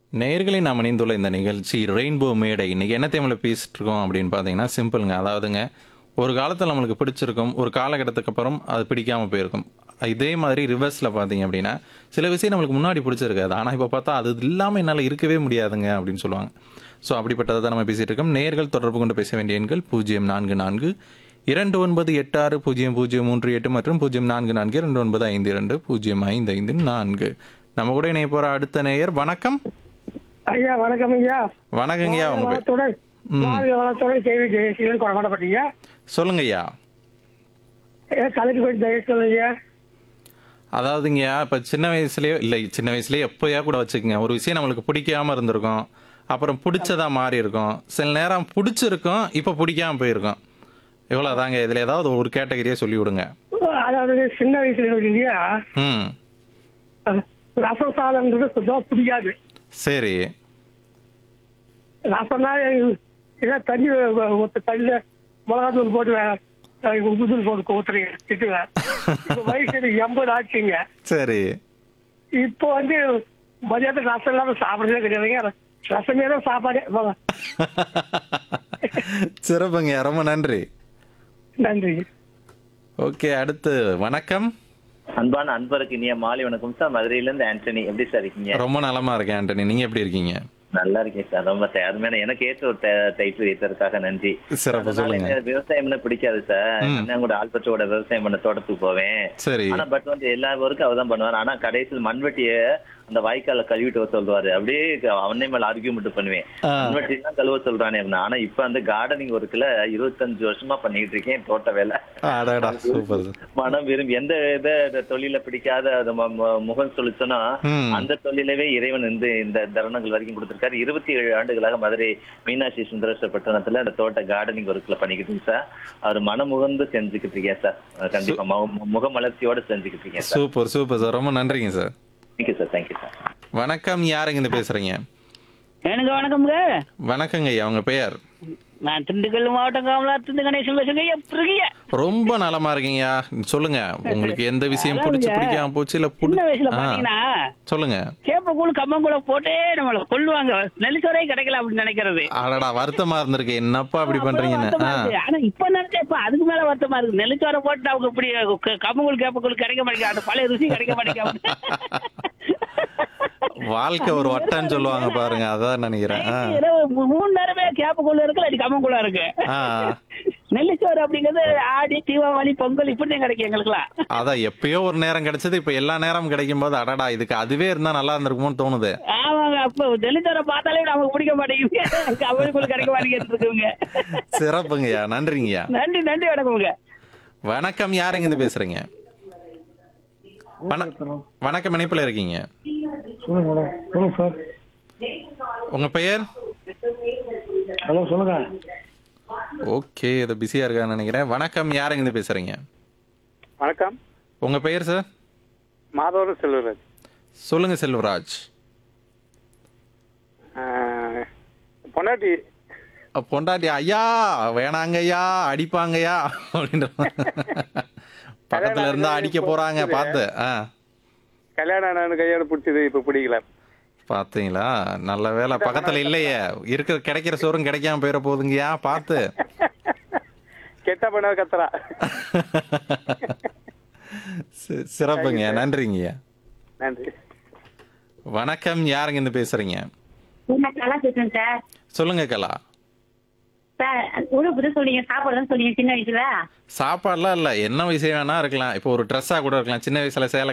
நேயர்களை நாம் இணைந்துள்ள இந்த நிகழ்ச்சி ரெயின்போ மேடை இன்னைக்கு என்ன தேவையில் பேசிட்டு இருக்கோம் அப்படின்னு பார்த்தீங்கன்னா சிம்பிளுங்க அதாவதுங்க ஒரு காலத்தில் நம்மளுக்கு பிடிச்சிருக்கும் ஒரு காலகட்டத்துக்கு அப்புறம் அது பிடிக்காம போயிருக்கும் இதே மாதிரி ரிவர்ஸில் பார்த்தீங்க அப்படின்னா சில விஷயம் நம்மளுக்கு முன்னாடி பிடிச்சிருக்காது ஆனால் இப்போ பார்த்தா அது இல்லாமல் என்னால் இருக்கவே முடியாதுங்க அப்படின்னு சொல்லுவாங்க ஸோ அப்படிப்பட்டதை தான் நம்ம பேசிகிட்டு இருக்கோம் நேர்கள் தொடர்பு கொண்டு பேச வேண்டிய எண்கள் பூஜ்ஜியம் நான்கு நான்கு இரண்டு ஒன்பது எட்டு ஆறு பூஜ்ஜியம் பூஜ்ஜியம் மூன்று எட்டு மற்றும் பூஜ்ஜியம் நான்கு நான்கு இரண்டு ஒன்பது ஐந்து இரண்டு பூஜ்ஜியம் ஐந்து ஐந்து நான்கு நம்ம கூட இணைய போகிற அடுத்த நேயர் வணக்கம் ஐயா வணக்கம் ஐயா வணக்கங்கய்யா உங்க பேர் வளத்துடன் வாழ்க வளத்துடன் கேள்வி ஜெயசீலன் கொண்டாடப்பட்டீங்க சொல்லுங்க ஐயா கலெக்டர் போய் ஜெயசீலன் ஐயா அதாவதுங்கய்யா இப்போ சின்ன வயசுலயோ இல்லை சின்ன வயசுலயே எப்போயா கூட வச்சுக்கோங்க ஒரு விஷயம் நம்மளுக்கு பிடிக்காம இருந்திருக்கும் அப்புறம் பிடிச்சதா மாறி இருக்கும் சில நேரம் பிடிச்சிருக்கும் இப்போ பிடிக்காம போயிருக்கும் இவ்வளோ தாங்க இதில் ஏதாவது ஒரு கேட்டகரியாக சொல்லி விடுங்க அதாவது சின்ன வயசுல இருக்கு இல்லையா ம் ரசம் சாதம்ன்றது சுத்தமா பிடிக்காது சரி ரசம்னா ஏதாவது தண்ணி ஊத்த தண்ணியில மிளகாத்தூள் போட்டு வே- உப்புத்தூள் போட்டு ஊத்துறீங்க திட்டுவேன் இப்போ வயசு எனக்கு எண்பது ஆச்சுங்க சரி இப்போ வந்து மதியத்துக்கு ரசம் இல்லாம சாப்பிடுறதே கிடையாதுங்க ரசமே தான் சாப்பாடு போங்க. சிறப்புங்க ரொம்ப நன்றி நன்றி ஓகே அடுத்து வணக்கம் அன்பான அன்பருக்கு இனிய மாலை வணக்கம் சார் மதுரையில இருந்து ஆண்டனி எப்படி சார் இருக்கீங்க ரொம்ப நலமா இருக்கேன் ஆண்டனி நீங்க எப்படி இருக்கீங்க நல்லா இருக்கேன் சார் ரொம்ப சார் அருமையான எனக்கு ஏற்ற ஒரு டைட்டில் வைத்ததற்காக நன்றி சிறப்பு சொல்லுங்க அதனால எனக்கு விவசாயம்னா பிடிக்காது சார் அண்ணன் கூட ஆல்பற்றோட விவசாயம் பண்ண தோட்டத்துக்கு போவேன் சரி ஆனா பட் வந்து எல்லா ஒர்க்கும் அவதான் பண்ணுவார் ஆனா கடைசியில் மண்வெட்டிய அந்த வாய்க்கால கழுவிட்டு வர சொல்லுவாரு அப்படியே அவனே மேல ஆர்கியூமெண்ட் பண்ணுவேன் ஆ. மண்வெட்டி தான் கழுவ சொல்றானே அப்படின்னா. ஆனா இப்ப அந்த கார்டனிங் ஒர்க்ல இருபத்தஞ்சு வருஷமா பண்ணிட்டு இருக்கேன் தோட்ட வேலை அடடா சூப்பர் மனம் விரும்பி எந்த இத இந்த தொழில பிடிக்காத அது ம- ம- முகம் சொல்லிச்சோன்னா ம். அந்த தொழிலவே இறைவன் வந்து இந்த தருணங்கள் வரைக்கும் கொடுத்திருக்காரு இருபத்தி ஏழு ஆண்டுகளாக மதுரை மீனாட்சி சுந்தரேஸ்வர பட்டணத்துல அந்த தோட்ட கார்டனிங் ஒர்க்ல பண்ணிக்கிட்டு இருக்கேன் சார் அவர் மனமுகந்து செஞ்சுக்கிட்டு இருக்கேன் சார் அஹ் கண்டிப்பா மு- முகமலர்ச்சியோட செஞ்சுக்கிட்டு இருக்கேன் சார் சூப்பர் சூப்பர் சார் ரொம்ப நன்றிங்க sir thank you sir thank you sir வணக்கம் யாருங்க இருந்து பேசுறீங்க எனக்கு வணக்கம்ங்க வணக்கங்க ஐயா உங்க பெயர் நான் திண்டுக்கல் மாவட்டம் காமலாத்திருந்து கணேசன் பேசுங்க எப்படி இருக்கீங்க ரொம்ப நலமா இருக்கீங்கய்யா சொல்லுங்க உங்களுக்கு எந்த விஷயம் பிடிச்சு பிடிக்காம போச்சு இல்ல புடி- சின்ன வயசுல ஆ, பாத்தீங்கன்னா சொல்லுங்க சேப்பக்கூழ் கம்மங்கூழ போட்டே நம்மள கொல்லுவாங்க நெல்லிச்சோரே கிடைக்கல அப்படின்னு நினைக்கிறது அடடா வருத்தமா இருந்திருக்கு என்னப்பா அப்படி பண்றீங்கன்னு வருத்தமா ஆ, இருக்கு. ஆனா இப்ப நினைச்சா இப்ப அதுக்கு மேல வருத்தமா இருக்கு நெல்லிச்சோரை போட்டு அவங்க இப்படி க- கம்மங்கூழ் கேப்பக்கூழ் கிடைக்க மாட்டேங்குது அந்த பழைய ருசி கிடைக்க மாட்டேங்குது வாழ்க்கை ஒரு வட்டம்னு சொல்லுவாங்க பாருங்க அதான் நினைக்கிறேன் ஆ, இரவு மூ- மூணு நேரமே கேப்பக்கூழ் இருக்கு இல்லாட்டி கம்மங்கூழா இருக்கு ஆ. நெல்லிச்சோறு அப்படிங்கிறது ஆடி தீபாவளி பொங்கல் இப்படிதான் கிடைக்கும் எங்களுக்குலாம் அதான் எப்பயோ ஒரு நேரம் கிடைச்சது இப்ப எல்லா நேரம் கிடைக்கும் போது அடடா இதுக்கு அதுவே இருந்தா நல்லா இருந்திருக்குமோன்னு தோணுது ஆமாங்க அப்ப நெல்லிச்சோரை பார்த்தாலே நமக்கு பிடிக்க மாட்டேங்குது கம்மங்கூழ் கிடைக்க மாட்டேங்குது இருக்குங்க சிறப்புங்கய்யா நன்றிங்கய்யா நன்றி நன்றி வணக்கம்ங்க வணக்கம் யாருங்க இருந்து பேசுறீங்க வண- வணக்கம் இணைப்புல இருக்கீங்க சொல்லுங்க மேடம் சொல்லுங்க சார் உங்க பெயர் ஹலோ சொல்லுங்க ஓகே இது பிஸியா இருக்கான்னு நினைக்கிறேன் வணக்கம் யாருங்க இருந்து பேசுறீங்க வணக்கம் உங்க பெயர் சார் மாதவரம் செல்வராஜ் சொல்லுங்க செல்வராஜ் ஆஹ், பொண்டாட்டி அ, பொண்டாட்டி ஐயா வேணாங்க ஐயா அடிப்பாங்கய்யா அப்படின்ற பக்கத்துல இருந்தா அடிக்க போறாங்க பார்த்து ஆ கல்யாணம் ஆன கையோட பிடிச்சது இப்ப பிடிக்கல பாத்தீங்களா நல்ல வேலை பக்கத்துல இல்லையே இருக்கிற கிடைக்கிற சோறும் கிடைக்காம போயிட போகுதுங்கய்யா பார்த்து கெட்ட பண்ண கத்துறா சி- சிறப்புங்க நன்றிங்கய்யா நன்றி வணக்கம் யாருங்க இருந்து பேசுறீங்க நான் நல்லா பேசுறேன் சார் சொல்லுங்க கலா சார் உணவு தான் சொன்னீங்க சாப்பாடு தான் சொன்னீங்க சின்ன வயசுல சாப்பாடுலாம் இல்ல என்ன விஷயம் வேணா இருக்கலாம் இப்போ ஒரு ட்ரெஸ்ஸா கூட இருக்கலாம் சின்ன வயசுல சேலை